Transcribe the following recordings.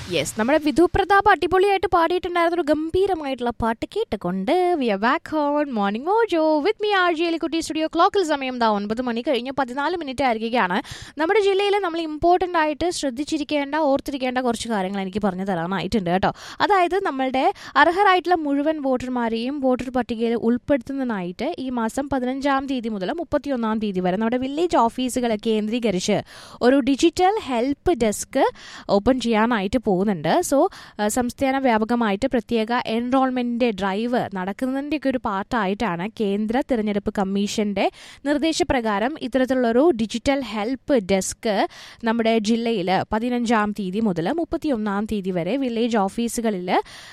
yes നമ്മുടെ വിധു പ്രതാപ് അടിപൊളിയായിട്ട് പാടിയിട്ടുണ്ടായിരുന്ന ഒരു ഗംഭീരമായിട്ടുള്ള പാട്ട് കേട്ടുകൊണ്ട് we are back on morning mojo with me R G എലിക്കുട്ടി സ്റ്റുഡിയോ ക്ലോക്കിൽ സമയം ദാ ഒൻപത് മണി കഴിഞ്ഞ് പതിനാല് മിനിറ്റ് ആയിരിക്കുകയാണ് നമ്മുടെ ജില്ലയിൽ നമ്മൾ ഇമ്പോർട്ടൻ്റ് ആയിട്ട് ശ്രദ്ധിച്ചിരിക്കേണ്ട ഓർത്തിരിക്കേണ്ട കുറച്ച് കാര്യങ്ങൾ എനിക്ക് പറഞ്ഞു തരാനായിട്ടുണ്ട് കേട്ടോ അതായത് നമ്മളുടെ അർഹരായിട്ടുള്ള മുഴുവൻ വോട്ടർമാരെയും വോട്ടർ പട്ടികയിൽ ഉൾപ്പെടുത്തുന്നതിനായിട്ട് ഈ മാസം പതിനഞ്ചാം തീയതി മുതൽ മുപ്പത്തിയൊന്നാം തീയതി വരെ നമ്മുടെ വില്ലേജ് ഓഫീസുകൾ കേന്ദ്രീകരിച്ച് ഒരു ഡിജിറ്റൽ ഹെൽപ്പ് ഡെസ്ക് ഓപ്പൺ ചെയ്യാനായിട്ട് പോകുന്നുണ്ട് സോ സംസ്ഥാന വ്യാപകമായിട്ട് പ്രത്യേക എൻറോൾമെൻറ്റിൻ്റെ ഡ്രൈവ് നടക്കുന്നതിൻ്റെയൊക്കെ ഒരു പാർട്ടായിട്ടാണ് കേന്ദ്ര തിരഞ്ഞെടുപ്പ് കമ്മീഷൻ്റെ നിർദ്ദേശപ്രകാരം ഇത്തരത്തിലുള്ളൊരു ഡിജിറ്റൽ ഹെൽപ്പ് ഡെസ്ക് നമ്മുടെ ജില്ലയിൽ പതിനഞ്ചാം തീയതി മുതൽ മുപ്പത്തിയൊന്നാം തീയതി വരെ വില്ലേജ് ഓഫീസുകളിൽ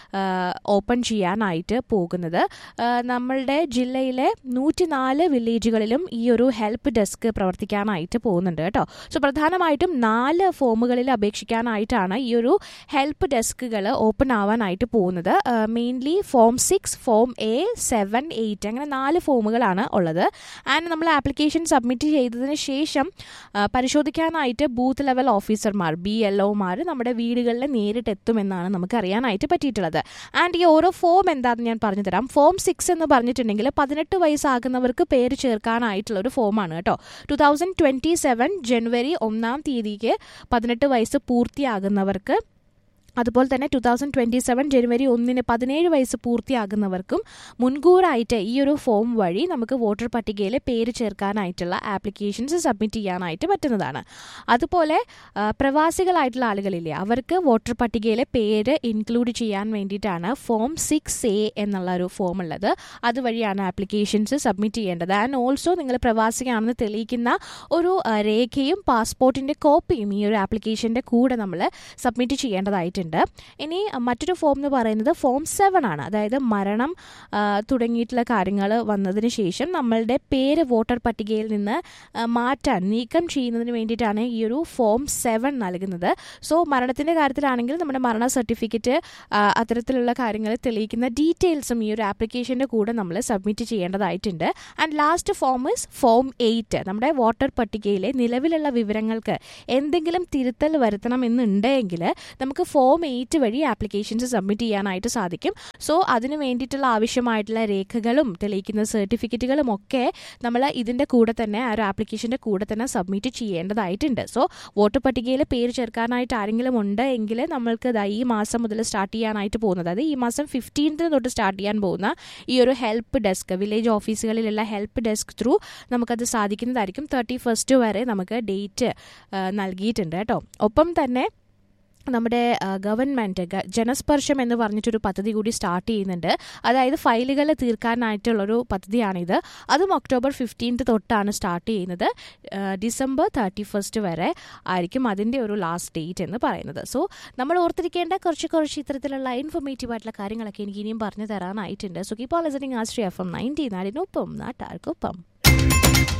ഓപ്പൺ ചെയ്യാനായിട്ട് പോകുന്നത് ആ, നമ്മളുടെ ജില്ലയിലെ നൂറ്റിനാല് വില്ലേജുകളിലും ഈ ഒരു ഹെൽപ്പ് ഡെസ്ക് പ്രവർത്തിക്കാനായിട്ട് പോകുന്നുണ്ട് കേട്ടോ സോ പ്രധാനമായിട്ടും നാല് ഫോമുകളിൽ അപേക്ഷിക്കാനായിട്ടാണ് ഈ ഒരു ഹെൽപ്പ് ഡെസ്കുകൾ ഓപ്പൺ ആവാനായിട്ട് പോകുന്നത് mainly form six form A seven eight അങ്ങനെ നാല് ഫോമുകളാണ് ഉള്ളത് ആൻഡ് നമ്മൾ ആപ്ലിക്കേഷൻ സബ്മിറ്റ് ചെയ്തതിന് ശേഷം ആ, പരിശോധിക്കാനായിട്ട് ബൂത്ത് ലെവൽ ഓഫീസർമാർ ബി എൽ ഒമാർ നമ്മുടെ വീടുകളിൽ നേരിട്ട് എത്തുമെന്നാണ് നമുക്ക് അറിയാനായിട്ട് പറ്റിയിട്ടുള്ളത് ആൻഡ് ഈ ഓരോ ഫോം എന്താണെന്ന് ഞാൻ പറഞ്ഞു തരാം ഫോം സിക്സ് എന്ന് പറഞ്ഞിട്ടുണ്ടെങ്കിൽ പതിനെട്ട് വയസ്സാകുന്നവർക്ക് പേര് ചേർക്കാനായിട്ടുള്ള ഒരു ഫോമാണ് കേട്ടോ ടു തൗസൻഡ് ട്വൻറ്റി സെവൻ ജനുവരി ഒന്നാം തീയതിക്ക് പതിനെട്ട് വയസ്സ് പൂർത്തിയാകുന്നവർക്ക് അതുപോലെ തന്നെ ടു തൗസൻഡ് ട്വൻറ്റി സെവൻ ജനുവരി ഒന്നിന് പതിനേഴ് വയസ്സ് പൂർത്തിയാകുന്നവർക്കും മുൻകൂറായിട്ട് ഈ ഒരു ഫോം വഴി നമുക്ക് വോട്ടർ പട്ടികയിൽ പേര് ചേർക്കാനായിട്ടുള്ള ആപ്ലിക്കേഷൻസ് സബ്മിറ്റ് ചെയ്യാനായിട്ട് പറ്റുന്നതാണ് അതുപോലെ ആ, പ്രവാസികളായിട്ടുള്ള ആളുകളില്ലേ അവർക്ക് വോട്ടർ പട്ടികയിലെ പേര് ഇൻക്ലൂഡ് ചെയ്യാൻ വേണ്ടിയിട്ടാണ് ഫോം സിക്സ് എ എന്നുള്ള ഒരു ഫോം ഉള്ളത് അതുവഴിയാണ് ആപ്ലിക്കേഷൻസ് സബ്മിറ്റ് ചെയ്യേണ്ടത് ആൻഡ് ഓൾസോ നിങ്ങൾ പ്രവാസിയാണെന്ന് തെളിയിക്കുന്ന ഒരു ആ, രേഖയും പാസ്പോർട്ടിൻ്റെ കോപ്പിയും ഈ ഒരു ആപ്ലിക്കേഷൻ്റെ കൂടെ നമ്മൾ സബ്മിറ്റ് ചെയ്യേണ്ടതായിട്ടുണ്ട് ഇനി ആ, മറ്റൊരു ഫോം എന്ന് പറയുന്നത് ഫോം സെവൻ ആണ് അതായത് മരണം ആ, തുടങ്ങിയിട്ടുള്ള കാര്യങ്ങൾ വന്നതിന് ശേഷം നമ്മളുടെ പേര് വോട്ടർ പട്ടികയിൽ നിന്ന് ആ, മാറ്റാൻ നീക്കം ചെയ്യുന്നതിന് വേണ്ടിയിട്ടാണ് ഈ ഒരു ഫോം സെവൻ നൽകുന്നത് സോ മരണത്തിൻ്റെ കാര്യത്തിലാണെങ്കിൽ നമ്മുടെ മരണ സർട്ടിഫിക്കറ്റ് അത്തരത്തിലുള്ള കാര്യങ്ങൾ തെളിയിക്കുന്ന ഡീറ്റെയിൽസും ഈ ഒരു ആപ്ലിക്കേഷൻ്റെ കൂടെ നമ്മൾ സബ്മിറ്റ് ചെയ്യേണ്ടതായിട്ടുണ്ട് and last form is form eight നമ്മുടെ വോട്ടർ പട്ടികയിലെ നിലവിലുള്ള വിവരങ്ങൾക്ക് എന്തെങ്കിലും തിരുത്തൽ വരുത്തണം എന്നുണ്ടെങ്കിൽ നമുക്ക് ഫോം എയ്റ്റ് വഴി ആപ്ലിക്കേഷൻസ് സബ്മിറ്റ് ചെയ്യാനായിട്ട് സാധിക്കും സോ അതിന് വേണ്ടിയിട്ടുള്ള ആവശ്യമായിട്ടുള്ള രേഖകളും തെളിയിക്കുന്ന സർട്ടിഫിക്കറ്റുകളും ഒക്കെ നമ്മൾ ഇതിൻ്റെ കൂടെ തന്നെ ആ ഒരു ആപ്ലിക്കേഷൻ്റെ കൂടെ തന്നെ സബ്മിറ്റ് ചെയ്യേണ്ടതായിട്ടുണ്ട് സോ വോട്ടർ പട്ടികയിൽ പേര് ചേർക്കാനായിട്ട് ആരെങ്കിലും ഉണ്ട് എങ്കിൽ നമ്മൾക്ക് ദാ ഈ മാസം മുതൽ സ്റ്റാർട്ട് ചെയ്യാനായിട്ട് പോകുന്നത് അതായത് ഈ മാസം ഫിഫ്റ്റീൻത്തിന് തൊട്ട് സ്റ്റാർട്ട് ചെയ്യാൻ പോകുന്ന ഈ ഒരു ഹെൽപ്പ് ഡെസ്ക് വില്ലേജ് ഓഫീസുകളിലുള്ള ഹെൽപ്പ് ഡെസ്ക് ത്രൂ നമുക്കത് സാധിക്കുന്നതായിരിക്കും തേർട്ടി ഫസ്റ്റ് വരെ നമുക്ക് ഡേറ്റ് നൽകിയിട്ടുണ്ട് കേട്ടോ ഒപ്പം തന്നെ നമ്മുടെ ഗവൺമെൻറ് ജനസ്പർശം എന്ന് പറഞ്ഞിട്ടൊരു പദ്ധതി കൂടി സ്റ്റാർട്ട് ചെയ്യുന്നുണ്ട് അതായത് ഫയലുകൾ തീർക്കാനായിട്ടുള്ളൊരു പദ്ധതിയാണിത് അതും ഒക്ടോബർ ഫിഫ്റ്റീൻത്ത് തൊട്ടാണ് സ്റ്റാർട്ട് ചെയ്യുന്നത് ആ, ഡിസംബർ തേർട്ടി ഫസ്റ്റ് വരെ ആയിരിക്കും അതിൻ്റെ ഒരു ലാസ്റ്റ് ഡേറ്റ് എന്ന് പറയുന്നത് സോ നമ്മൾ ഓർത്തിരിക്കേണ്ട കുറച്ച് കുറച്ച് ഇത്തരത്തിലുള്ള ഇൻഫോർമേറ്റീവ് ആയിട്ടുള്ള കാര്യങ്ങളൊക്കെ എനിക്ക് ഇനിയും പറഞ്ഞു തരാനായിട്ടുണ്ട് so keep all listening Ashraya F M ninety നാടിനൊപ്പം നാട്ടാർക്കൊപ്പം